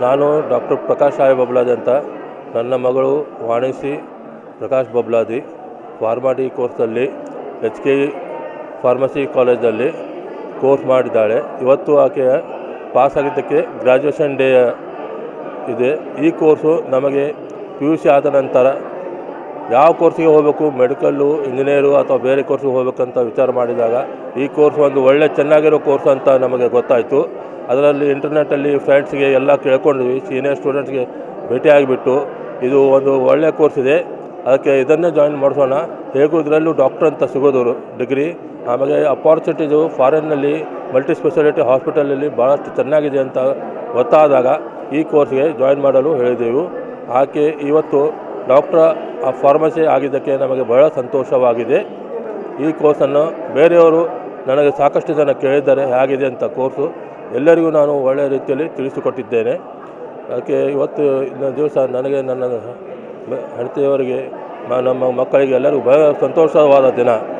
ನಾನು ಡಾಕ್ಟರ್ ಪ್ರಕಾಶ್ ಸಾಯಿ ಬಬ್ಲಾದಿ ಅಂತ ನನ್ನ ಮಗಳು ವಾಣಿಸಿ ಪ್ರಕಾಶ್ ಬಬ್ಲಾದಿ ಫಾರ್ಮಾಡಿ ಕೋರ್ಸಲ್ಲಿ ಎಚ್ ಕೆ ಇ ಫಾರ್ಮಸಿ ಕಾಲೇಜಲ್ಲಿ ಕೋರ್ಸ್ ಮಾಡಿದ್ದಾಳೆ ಇವತ್ತು ಆಕೆ ಪಾಸ್ ಆಗಿದ್ದಕ್ಕೆ ಗ್ರ್ಯಾಜುಯೇಷನ್ ಡೇ ಇದೆ ಈ ಕೋರ್ಸು ನಮಗೆ ಪಿ ಯು ಸಿ ಆದ ನಂತರ ಯಾವ ಕೋರ್ಸಿಗೆ ಹೋಗಬೇಕು ಮೆಡಿಕಲ್ಲು ಇಂಜಿನಿಯರು ಅಥವಾ ಬೇರೆ ಕೋರ್ಸಿಗೆ ಹೋಗ್ಬೇಕಂತ ವಿಚಾರ ಮಾಡಿದಾಗ ಈ ಕೋರ್ಸ್ ಒಂದು ಒಳ್ಳೆ ಚೆನ್ನಾಗಿರೋ ಕೋರ್ಸ್ ಅಂತ ನಮಗೆ ಗೊತ್ತಾಯಿತು ಅದರಲ್ಲಿ ಇಂಟರ್ನೆಟ್ಟಲ್ಲಿ ಫ್ರೆಂಡ್ಸ್ಗೆ ಎಲ್ಲ ಕೇಳ್ಕೊಂಡ್ವಿ ಸೀನಿಯರ್ ಸ್ಟೂಡೆಂಟ್ಸ್ಗೆ ಭೇಟಿಯಾಗಿಬಿಟ್ಟು ಇದು ಒಂದು ಒಳ್ಳೆಯ ಕೋರ್ಸ್ ಇದೆ ಅದಕ್ಕೆ ಇದನ್ನೇ ಜಾಯಿನ್ ಮಾಡಿಸೋಣ ಹೇಗೂ ಇದರಲ್ಲೂ ಡಾಕ್ಟರ್ ಅಂತ ಸಿಗೋದು ಡಿಗ್ರಿ ಆಮೇಲೆ ಅಪಾರ್ಚುನಿಟೀಸು ಫಾರಿನ್ನಲ್ಲಿ ಮಲ್ಟಿ ಸ್ಪೆಷಾಲಿಟಿ ಹಾಸ್ಪಿಟಲಲ್ಲಿ ಭಾಳಷ್ಟು ಚೆನ್ನಾಗಿದೆ ಅಂತ ಗೊತ್ತಾದಾಗ ಈ ಕೋರ್ಸ್ಗೆ ಜಾಯಿನ್ ಮಾಡಲು ಹೇಳಿದೆವು ಆಕೆ ಇವತ್ತು ಡಾಕ್ಟರ್ ಆಫ್ ಫಾರ್ಮಸಿ ಆಗಿದ್ದಕ್ಕೆ ನಮಗೆ ಬಹಳ ಸಂತೋಷವಾಗಿದೆ ಈ ಕೋರ್ಸನ್ನು ಬೇರೆಯವರು ನನಗೆ ಸಾಕಷ್ಟು ಜನ ಕೇಳಿದ್ದಾರೆ ಹೇಗಿದೆ ಅಂತ ಕೋರ್ಸು ಎಲ್ಲರಿಗೂ ನಾನು ಒಳ್ಳೆಯ ರೀತಿಯಲ್ಲಿ ತಿಳಿಸಿಕೊಟ್ಟಿದ್ದೇನೆ ಅದಕ್ಕೆ ಇವತ್ತು ಇನ್ನ ದಿವಸ ನನಗೆ ನನ್ನ ಹೆಂಡತಿಯವರಿಗೆ ಮ- ನಮ್ಮ ಮಕ್ಕಳಿಗೆ ಎಲ್ಲರಿಗೂ ಬಹಳ ಸಂತೋಷವಾದ ದಿನ